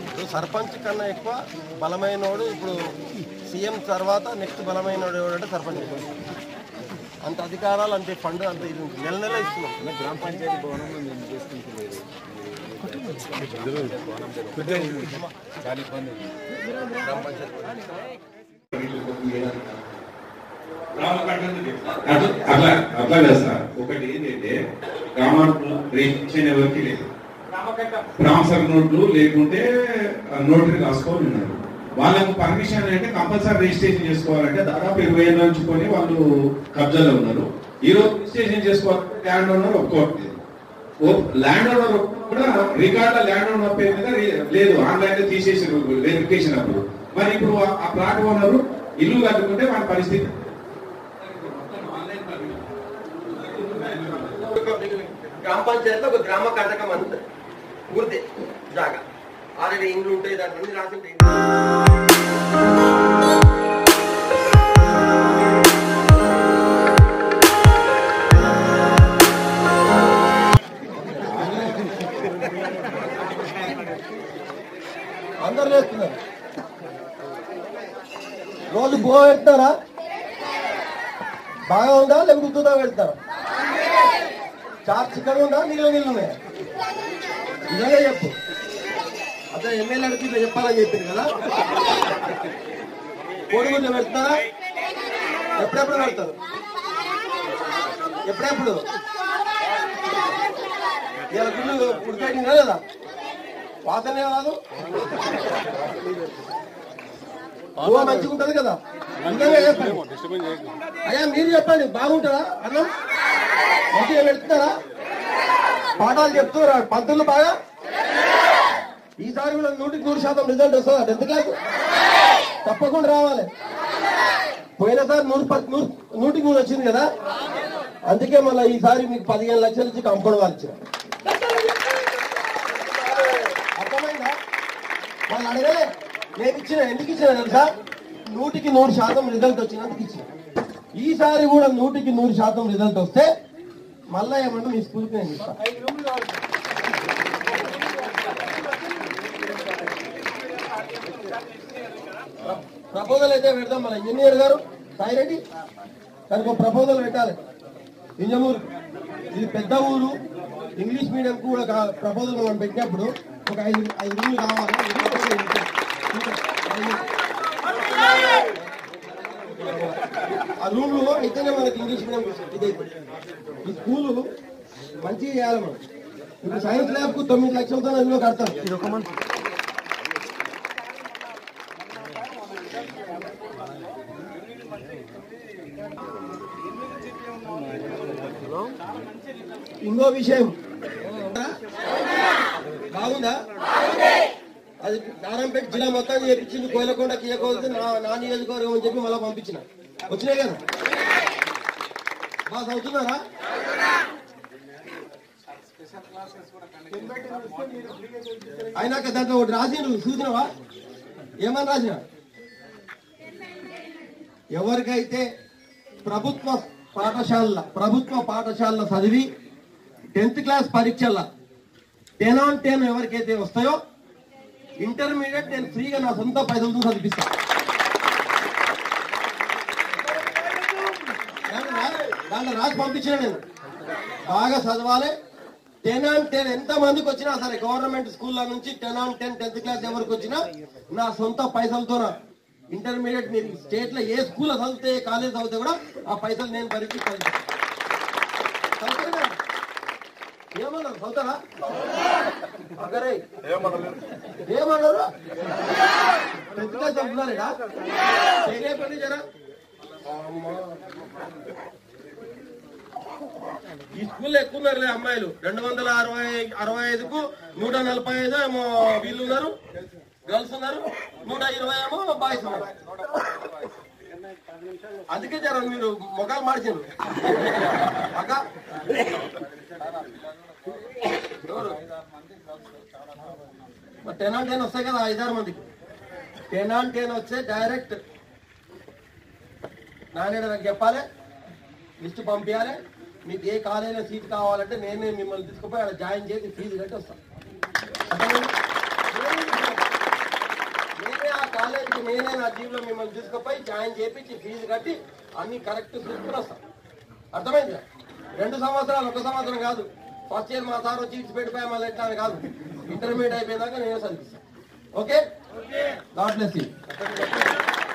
ఇప్పుడు సర్పంచ్ కన్నా ఎక్కువ బలమైనోడు ఇప్పుడు సీఎం తర్వాత నెక్స్ట్ బలమైనోడు ఎవడంటే సర్పంచ్ అంత అధికారాలు అంతే ఫండ్ అంత ఇది ఉంది. నెల నెల ఇస్తున్నాం గ్రామ పంచాయతీ భవనంలో మేము చేసుకుంటలేదు చాలా ఇబ్బంది ఉంది. గ్రామ పంచాయతీ అట్లా అట్లా అట్లా కదా సార్ ఒకటి ఏంటంటే గ్రామాల్లో రిజిస్ట్రేషన్ ఎవరికి లేదు ట్రాన్స్ఫర్ నోట్లు లేకుంటే ఆ, నోటరీ రాసుకోవాలి ఉన్నారు వాళ్ళకు పర్మిషన్ అంటే కంపల్సరీ రిజిస్ట్రేషన్ చేసుకోవాలంటే దాదాపు ఇరవై ఏళ్ళ నుంచి కొని వాళ్ళు కబ్జాలో ఉన్నారు ఈ రోజు రిజిస్ట్రేషన్ చేసుకోవాలంటే ల్యాండ్ ఓనర్ ఒప్పుకోవట్లేదు ల్యాండ్ ఓనర్ కూడా రికార్డ్ ల్యాండ్ ఓనర్ పేరు మీద రి- లేదు ఆన్లైన్ లో తీసేసి వెరిఫికేషన్ అప్పుడు మరి ఇప్పుడు ఆ- ఆ ప్లాట్ ఓనర్ ఇల్లు కట్టుకుంటే మన పరిస్థితి గ్రామ పంచాయతీలో ఒక గ్రామ కటకం అంత పూర్తి జాగా ఆల్రెడీ ఇండ్లు ఉంటాయి దాంట్లో అన్ని రాసి ఉంటాయి అందరు చేస్తున్నారు రోజు బో పెడతారా బాగా ఉందా లేకపోతే ఉత్తుతా పెడతారా చార్ చిక్కగా ఉందా నీళ్ళు నీళ్ళు ఉన్నాయా నిజంగా చెప్పు అతను ఎమ్మెల్యే అడిగి ఇట్లా చెప్పాలని చెప్పింది కదా కోడిగుడ్లు పెడతారా ఎప్పుడెప్పుడు పెడతారు ఎప్పుడెప్పుడు ఇలా గుళ్ళు ఉడికేటిందా లేదా వాసనే రాదు ఊహ మంచిగా ఉంటది కదా నిజంగా చెప్పండి అయ్యా మీరు చెప్పండి బాగుంటుందా అన్నం మంచిగా పెడుతున్నారా పాఠాలు చెప్తున్నారా పంతులు బాగా ఈసారి కూడా నూటికి నూరు శాతం రిజల్ట్ వస్తుందా టెన్త్ క్లాస్ తప్పకుండా రావాలి పోయినసారి నూరు ప- నూరు నూటికి నూరు వచ్చింది కదా అందుకే మళ్ళీ ఈసారి మీకు పదిహేను లక్షలు ఇచ్చి కంపౌండ్ వాళ్ళు ఇచ్చారు అర్థమైందా వాళ్ళు అడగలే నేను ఇచ్చిన ఎందుకు ఇచ్చిన తెలుసా నూటికి నూరు శాతం రిజల్ట్ వచ్చినందుకు ఇచ్చిన ఈసారి కూడా నూటికి నూరు శాతం రిజల్ట్ వస్తే మళ్ళా ఏమంటే మీ స్కూల్కి నేను ఇస్తాను ప్రపోజల్ అయితే పెడదాం మన ఇంజనీర్ గారు సాయిరెడ్డి దానికి ఒక ప్రపోజల్ పెట్టాలి ఇంజమూరు ఇది పెద్ద ఊరు ఇంగ్లీష్ మీడియం కూడా కా- ప్రపోజల్ మనం పెట్టినప్పుడు ఒక ఐదు ఐదు రూమ్లు కావాలి ఆ రూమ్లు అయితేనే మనకి ఇంగ్లీష్ మీడియం ఇది ఈ స్కూలు మంచిగా చేయాలి మనం ఇప్పుడు సైన్స్ ల్యాబ్ కు తొమ్మిది లక్షలతో అందులో కడతాం ఇంకో విషయం బాగుందా అది నారాయణపేట జిల్లా మొత్తం చేపించింది కోయలకొండ కీయకోవద్దు నా నా నియోజకవర్గం అని చెప్పి మళ్ళీ పంపించిన వచ్చినాయి కదా బాగా చదువుతున్నారా అయినాక దాంట్లో ఒకటి రాసిండ్రు చూసినావా ఏమని రాసిన ఎవరికైతే ప్రభుత్వ పాఠశాల ప్రభుత్వ పాఠశాలలో చదివి టెన్త్ క్లాస్ పరీక్షల టెన్ ఆన్ టెన్ ఎవరికైతే వస్తాయో ఇంటర్మీడియట్ నేను ఫ్రీగా నా సొంత పైసలతో చదివిస్తాను దాంట్లో రా- దాంట్లో రాసి పంపించిన నేను బాగా చదవాలి టెన్ ఆన్ టెన్ ఎంత మందికి వచ్చినా సరే గవర్నమెంట్ స్కూల్లో నుంచి ten on ten tenth class ఎవరికి వచ్చినా నా సొంత పైసలతో ఇంటర్మీడియట్ మీరు స్టేట్ లో ఏ స్కూల్లో చదివితే ఏ కాలేజ్ చదివితే కూడా ఆ పైసలు నేను భరించి చదివిస్తాను. చదువుతారు కదా? ఏమన్నారు చదువుతారా అగరే ఏమన్నారు టెన్త్ క్లాస్ చదువుతున్నారా చేయలేపండి జరా అమ్మా. ఈ స్కూల్లో ఎక్కువ ఉన్నారులే అమ్మాయిలు రెండు వందల అరవై అరవై ఐదుకు నూట నలభై ఐదు ఏమో వీళ్ళు ఉన్నారు గర్ల్స్ ఉన్నారు నూట ఇరవై ఏమో బాయ్స్ ఉన్నారు అందుకే జర మీరు మొగాలు మార్చారు అక్క టెన్ ఆన్ టెన్ వస్తాయి కదా ఐదారు మందికి టెన్ ఆన్ టెన్ వస్తే డైరెక్ట్ నానేడ నాకు చెప్పాలి లిస్ట్ పంపించాలి మీకు ఏ కాలేజీలో సీట్ కావాలంటే నేనే మిమ్మల్ని తీసుకుపోయి అక్కడ జాయిన్ చేసి ఫీజు కట్టి వస్తాను అర్థమైందా? కాలేజీకి నేనే నా జీవిలో మిమ్మల్ని తీసుకుపోయి జాయిన్ చేపించి ఫీజు కట్టి అన్ని కరెక్ట్ చూసుకుని వస్తాం అర్థమైంది రెండు సంవత్సరాలు ఒక సంవత్సరం కాదు ఫస్ట్ ఇయర్ మా సార్ వచ్చి ఇచ్చి పెట్టిపోయా మళ్ళీ ఎట్లా అని కాదు ఇంటర్మీడియట్ అయిపోయేదాకా నేనే చదివిస్తాను ఓకే గాడ్ బ్లెస్ యూ